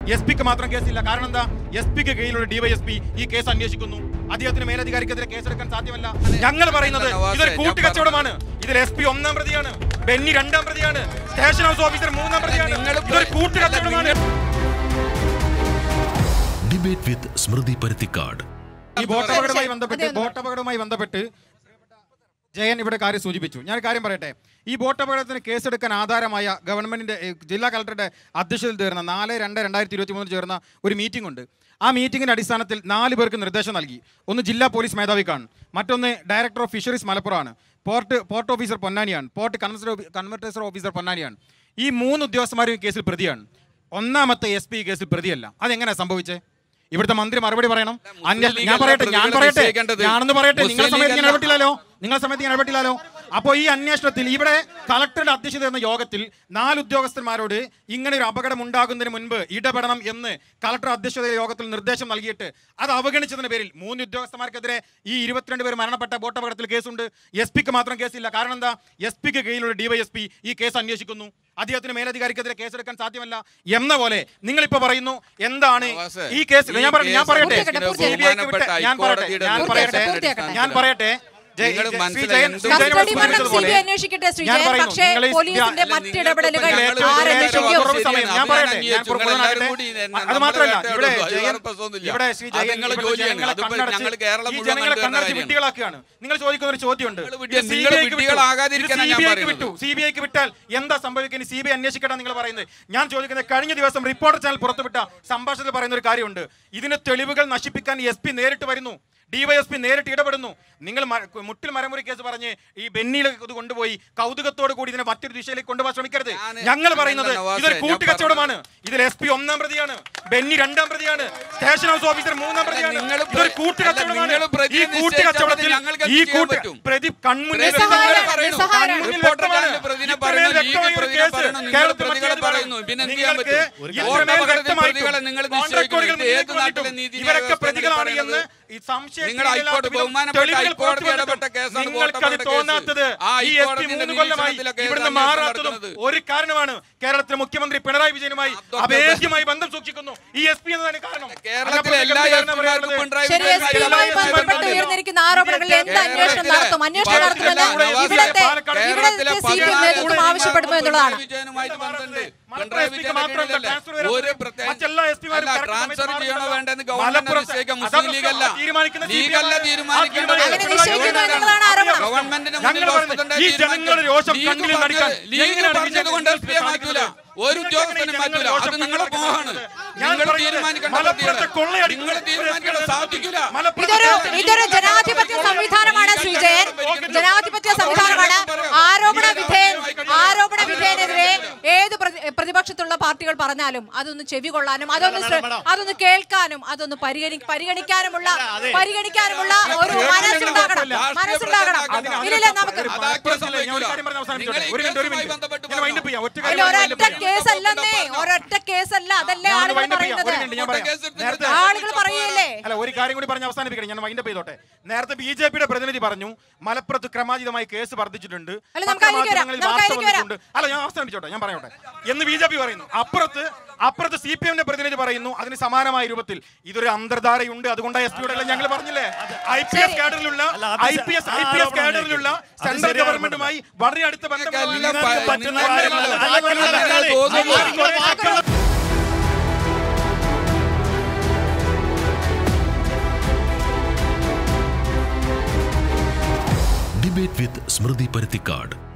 S പിക്ക് മാത്രം കേസില്ല കാരണം എന്താ എസ് പിക്ക് കീഴിലുള്ള ഡിവൈഎസ്പി ഈ കേസ് അന്വേഷിക്കുന്നു അദ്ദേഹത്തിന് മേലധികാരിക്കെതിരെ കേസെടുക്കാൻ സാധ്യമല്ല ഞങ്ങൾ പറയുന്നത് ഇതൊരു കൂട്ടുകച്ചവടമാണ് ഇതിൽ എസ് പി ഒന്നാം പ്രതിയാണ് ബെന്നി രണ്ടാം പ്രതിയാണ് സ്റ്റേഷൻ ഹൗസ് ഓഫീസർ മൂന്നാം പ്രതിയാണ് നിങ്ങൾ ഇതൊരു കൂട്ടുകച്ചവടമാണ് ഡിബേറ്റ് വിത്ത് സ്മൃതി പരുത്തിക്കാട് ഈ ബോട്ടപകടവുമായി ശരി, ബന്ധപ്പെട്ട് അതെ, ഒന്ന് ബോട്ടപകടവുമായി ബന്ധപ്പെട്ട് ജയൻ ഇവിടെ കാര്യം സൂചിപ്പിച്ചു ഞാൻ ഒരു കാര്യം പറയട്ടെ ഈ ബോട്ടപകടത്തിന് കേസെടുക്കാൻ ആധാരമായ ഗവൺമെന്റിന്റെ ഏ, ജില്ലാ കളക്ടറുടെ അധ്യക്ഷതയിൽ ചേർന്ന നാല് രണ്ട് രണ്ടായിരത്തി ഇരുപത്തി മൂന്നിൽ ചേർന്ന ഒരു മീറ്റിംഗ് ഉണ്ട് ആ മീറ്റിംഗിന്റെ അടിസ്ഥാനത്തിൽ നാല് പേർക്ക് നിർദ്ദേശം നൽകി ഒന്ന് ജില്ലാ പോലീസ് മേധാവിക്കാണ് മറ്റൊന്ന് ഡയറക്ടർ ഓഫ് ഫിഷറീസ് മലപ്പുറമാണ് പോർട്ട് പോർട്ട് ഓഫീസർ പൊന്നാനിയാണ് പോർട്ട് കൺവെർട്ടർ കൺവെർട്ടേഴ്സർ ഓഫീസർ പൊന്നാനിയാണ് ഈ മൂന്ന് ഉദ്യോഗസ്ഥന്മാരും ഈ കേസിൽ പ്രതിയാണ് ഒന്നാമത്തെ എസ് പി കേസിൽ പ്രതിയല്ല അതെങ്ങനെയാണ് സംഭവിച്ചത് ഇവിടുത്തെ മന്ത്രി മറുപടി പറയണം അന്യ- മുസ്ലിം ഞാൻ പറയട്ടെ ഞാൻ ലീഗല്ല പറയട്ടെ പ്രതിഷേധിക്കേണ്ടത്. ഞാനൊന്ന് പറയട്ടെ മുസ്ലിം നിങ്ങളുടെ സമയത്ത് ഞാൻ ലീഗല്ല. ഇടപെട്ടില്ലല്ലോ നിങ്ങളുടെ സമയത്ത് ഞാൻ ഇടപെട്ടില്ലല്ലോ അപ്പോൾ ഈ അന്വേഷണത്തിൽ ഇവിടെ കളക്ടറുടെ അധ്യക്ഷത എന്ന യോഗത്തിൽ നാല് ഉദ്യോഗസ്ഥന്മാരോട് ഇങ്ങനെ ഒരു അപകടം ഉണ്ടാകുന്നതിന് മുൻപ് ഇടപെടണം എന്ന് കളക്ടർ അധ്യക്ഷത യോഗത്തിൽ നിർദ്ദേശം നൽകിയിട്ട് അത് അവഗണിച്ചതിന് പേരിൽ മൂന്ന് ഉദ്യോഗസ്ഥന്മാർക്കെതിരെ ഈ ഇരുപത്തിരണ്ട് പേർ മരണപ്പെട്ട ബോട്ട് അപകടത്തിൽ കേസുണ്ട് എസ് പിക്ക് മാത്രം കേസില്ല കാരണം എന്താ എസ് പിക്ക് കീഴിലുള്ള ഡിവൈഎസ്പി ഈ കേസ് അന്വേഷിക്കുന്നു അദ്ദേഹത്തിന് മേലധികാരിക്കെതിരെ കേസെടുക്കാൻ സാധ്യമല്ല എന്ന പോലെ നിങ്ങളിപ്പോ പറയുന്നു എന്താണ് നവാസേ, ഈ കേസിൽ ഞാൻ പറ- ഞാൻ ഈ പറയട്ടെ കേസ് CBI ക്ക് വിട്ട- ഞാൻ പറയട്ടെ ഞാൻ പറയട്ടെ പൂർത്തിയാക്കട്ടെ. ഞാൻ പറയട്ടെ ജയ്- നിങ്ങൾ ജയ്- മനസ്സിലായി, ശ്രീ ജയൻ- എന്ത് ശ്രീ ജയൻ കസ്റ്റഡി മരണം സി സൂചിപ്പിച്ചതുപോലെ ബി അന്വേഷിക്കട്ടെ ശ്രീ ഞാൻ ജയൻ പറയുന്നു, പക്ഷേ നിങ്ങൾ ഈ- പോലീസിന്റെ അല്ല, മറ്റിടപെടലുകൾ നിങ്ങൾ ഏറ്റവും ആരന്വേഷിക്കും കുറവ് സമയം ഞാൻ ശരിയാണ്. പറയട്ടെ അത് ഞാൻ ഞാൻ പ്രബോധനാകട്ടെ അന്വേഷിച്ചു. അത് മാത്രമല്ല നമ്മുടെ ഇവിടെ കേട്ടോ, ജയൻ വേറെ പ്രശ്നമൊന്നുമില്ല. ഇവിടെ ശ്രീ അത് ജയൻ നിങ്ങളുടെ ഇവിടെ ജോലിയാണ്. ജനങ്ങളെ അതിപ്പോ കണ്ണടച്ച് ഞങ്ങൾ കേരളം ഈ മുഴുവൻ ജനങ്ങളെ കണ്ടുവരുന്ന കണ്ണടച്ച് കാര്യമാണ്. വിഡ്ഢികളാക്കുകയാണ് നിങ്ങൾ ചോദിക്കുന്ന ഒരു ചോദ്യമുണ്ട് നിങ്ങൾ വിഡ്ഢി- ഇത് നിങ്ങൾ CBI ക്ക് വിട്ടു. വിഡ്ഢികളാകാതിരിക്കാനാ ഇത് ഞാൻ CBI ക്ക് പറയുന്നത്. വിട്ടു സി ബി ഐക്ക് വിട്ടാൽ എന്താ സംഭവിക്കുന്നത് സി ബി ഐ അന്വേഷിക്കട്ടെ നിങ്ങൾ പറയുന്നത് ഞാൻ ചോദിക്കുന്നത് കഴിഞ്ഞ ദിവസം റിപ്പോർട്ടർ ചാനൽ പുറത്തുവിട്ട സംഭാഷണത്തിൽ പറയുന്ന ഒരു കാര്യമുണ്ട് ഇതിന് തെളിവുകൾ നശിപ്പിക്കാൻ എസ് പി നേരിട്ട് വരുന്നു ഡിവൈഎസ്പി നേരിട്ട് ഇടപെടുന്നു നിങ്ങൾ മ- മുട്ടിൽ മരമുറി കേസ് പറഞ്ഞ് ഈ ബെന്നിയിൽ ഇത് കൊണ്ടുപോയി കൗതുകത്തോട് കൂടി ഇതിനെ മറ്റൊരു ദിശയിലേക്ക് കൊണ്ടുപോകാൻ ശ്രമിക്കരുത് ഞാന് ഞങ്ങൾ പറയുന്നത് അങ്ങനെയല്ല നവാസേ, ഇതൊരു ഞാൻ കൂട്ടുകച്ചവടമാണ് ഇതിൽ എസ് പി ഒന്നാം പ്രതിയാണ് ബെന്നി രണ്ടാം പ്രതിയാണ് സ്റ്റേഷൻ ഹൗസ് ഓഫീസർ മൂന്നാം പ്രതിയാണ് നിങ്ങൾ പ്ര- ഇതൊരു കൂട്ടുകച്ചവടമാണ് അല്ല, നിങ്ങൾ പ്രതിയെ ഈ കൂട്ടുകച്ചവടത്തിൽ നിശ്ചയിച്ചാൽ ഞങ്ങൾക്ക് ഈ ചെയ്യാൻ കൂട്ട് പറ്റും. പ്രതി കൺമുന്നിൽ നിസ്സഹായരാണ്, വെച്ചതാണ്. പറയുന്നു. നിസ്സഹായരാണ്. കൺമുന്നിൽ റിപ്പോർട്ടർ വ്യക്തമാണ്. ചാനൽ പ്രതിനെ ഇത്രമേൽ പറയുന്നു, ലീഗ് വ്യക്തമായ ഒരു പ്രതിനെ കേസ് പറയുന്നു, നിങ്ങൾ കേരളത്തിൽ പ്രതികളെ മറ്റേത് പറയുന്നു. പിന്നെ എന്ത് ചെയ്യാൻ നിങ്ങൾക്ക് പറ്റും? ഇത്രമേൽ ഓട്ടപകടത്തിൽ വ്യക്തമായിട്ടും പ്രതികളെ നിങ്ങൾ കോൺട്രാക്ട് നിശ്ചയിക്കുന്നു. കോടികൾ ഏത് മുന്നിൽ നാട്ടിലെ വന്നിട്ടും നീതി ഇവരൊക്കെ വ്യവസ്ഥയാണ് പ്രതികളാണ് പറയുന്നത്? എന്ന് ഈ സംശയം നിങ്ങൾ ഹൈക്കോടതി ബഹുമാനപ്പെട്ട ഹൈക്കോടതി ഇടപെട്ട കേസാണ് നിങ്ങൾക്കത് ബോട്ടപകട കേസ്. തോന്നാത്തത് ആ ഈ എസ് പി ഹൈക്കോടതിയുടെ മൂന്ന് കൊല്ലമായി നിരീക്ഷണത്തിലെ ഇവിടുന്ന് കേസാണ് മാറാത്തതും നടക്കുന്നത്. ഒരു കാരണമാണ് കേരളത്തിലെ മുഖ്യമന്ത്രി പിണറായി വിജയനുമായി അതൊക്കെ അഭേദ്യമായി ബന്ധം സൂക്ഷിക്കുന്നു ഈ എസ് പി എന്നതാണ് കാരണം കേരളത്തിലെ എല്ലാ അല്ല, എസ് പിമാർക്കും പിണറായി ശരി എസ് വിജയൻ പിയുമായി കാര്യമായി ബന്ധപ്പെട്ട് ബന്ധമുണ്ട്. ഉയർന്നിരിക്കുന്ന ആരോപണങ്ങളിൽ എന്ത് അന്വേഷണം നടത്തും അന്വേഷണം നടത്തുമെന്ന് ഇവിടത്തെ ഇവിടത്തെ സി പി എം നേതൃത്വം ആവശ്യപ്പെടുന്നു എന്നുള്ളതാണ് വിജയനുമായിട്ട് ബന്ധമുണ്ട് മലപ്പുറം പിണറായി SP ക്ക് വിജയന്റെ മാത്രമല്ല, കീഴിലല്ലേ? ട്രാൻസ്ഫർ വരാൻ ഒരു പറ്റും. പ്രത്യേക മറ്റെല്ലാ SP മാരും അല്ല, കറക്റ്റ് ട്രാൻസ്ഫർ സമയത്ത് ചെയ്യണോ മാറുന്നില്ല. വേണ്ടെന്ന് ഗവൺമെന്റ് മലപ്പുറം നിശ്ചയിക്കാം അതാണ് മുസ്ലിം ലീഗല്ല തീരുമാനിക്കുന്ന ലീഗല്ല CPM. തീരുമാനിക്കേണ്ടത് അങ്ങനെ നിശ്ചയിക്കുന്നു എന്നുള്ളതാണ് ആരോപണം. ഗവൺമെന്റിന് ഞങ്ങൾ മുന്നിൽ പറയുന്നത് വസ്തുത ഈ ജനങ്ങളുടെ രോഷം ലീഗ് കണ്ണിൽ പറഞ്ഞത് നടിക്കാൻ ലീഗ് എങ്ങനെയാണ് പറഞ്ഞത് കൊണ്ട് എസ് പിയെ മാറ്റൂല ഒരു ഉദ്യോഗസ്ഥനെ മാറ്റൂല അത് നിങ്ങളെ മോഹാണ് നിങ്ങൾ തീരുമാനിക്കേണ്ട മലപ്പുറത്തെ കൊള്ളയടി നിങ്ങൾ തീരുമാനിക്കേണ്ട സാധിക്കില്ല ഇതൊരു ഇതൊരു ജനാധിപത്യ സംവിധാനമാണ് ശ്രീജയൻ ജനാധിപത്യ സംവിധാനമാണ് ആരോപണ വിധേയൻ ആരോപണ വിധേയനെതിരെ ഏത് പ്രതി- പ്രതിപക്ഷത്തുള്ള പാർട്ടികൾ പറഞ്ഞാലും അതൊന്ന് ചെവി കൊള്ളാനും അതൊന്ന് ശ്ര- അതൊന്ന് കേൾക്കാനും അതൊന്ന് പരിഗണി പരിഗണിക്കാനുമുള്ള പരിഗണിക്കാനുമുള്ള ഒരു മനസ്സുണ്ടാകണം മനസ്സുണ്ടാകണം ഇല്ലില്ല നമുക്ക് അതിൽ ഒരൊറ്റ കേസല്ലെന്നേ ഒരൊറ്റ കേസല്ല അതല്ലേ ആളുകൾ പറയുന്നത് ആളുകൾ പറയല്ലേ അല്ല ഒരു കാര്യം കൂടി പറഞ്ഞ് അവസാനിപ്പിക്കണം ഞാൻ വൈൻഡപ്പ് ചെയ്തോട്ടെ നേരത്തെ ബി ജെ പിയുടെ പ്രതിനിധി പറഞ്ഞു മലപ്പുറത്ത് ക്രമാതീതമായി കേസ് വർദ്ധിച്ചിട്ടുണ്ട് അല്ല, നമുക്ക് അതിലേക്ക് വരാം. പത്രമാധ്യമങ്ങളിൽ നമുക്ക് വാർത്ത അതിലേക്ക് വരാം. വന്നിട്ടുണ്ട്. അല്ല ഞാൻ അവസാനിപ്പിച്ചോട്ടെ ഞാൻ പറയട്ടെ എന്ന് ബി ജെ പി പറയുന്നു അപ്പുറത്ത് അപ്പുറത്ത് സി പി എമ്മിന്റെ പ്രതിനിധി പറയുന്നു അതിന് സമാനമായ രൂപത്തിൽ ഇതൊരു അന്തർധാരയുണ്ട് അതുകൊണ്ട് എസ് പിയുടെ ഞങ്ങൾ പറഞ്ഞില്ലേ ഐ പി എസ് ശരി. കാഡറിലുള്ള അല്ല, അത് I P S I P S കാഡറിലുള്ള അത് സെൻട്രൽ ശരിയാണ് ഗവൺമെന്റുമായി വളരെ അടുത്ത ബന്ധമുള്ള എല്ലാം നിങ്ങൾക്ക് പ- പറ്റുന്ന നിങ്ങൾ കാര്യമല്ല. അല്ല, അല്ല, അല്ല, അല്ല, തോന്നുന്നു. അല്ല, കുറേ വാക്കുകൾ ഡിബേറ്റ് വിത്ത് സ്മൃതി പരുത്തിക്കാട്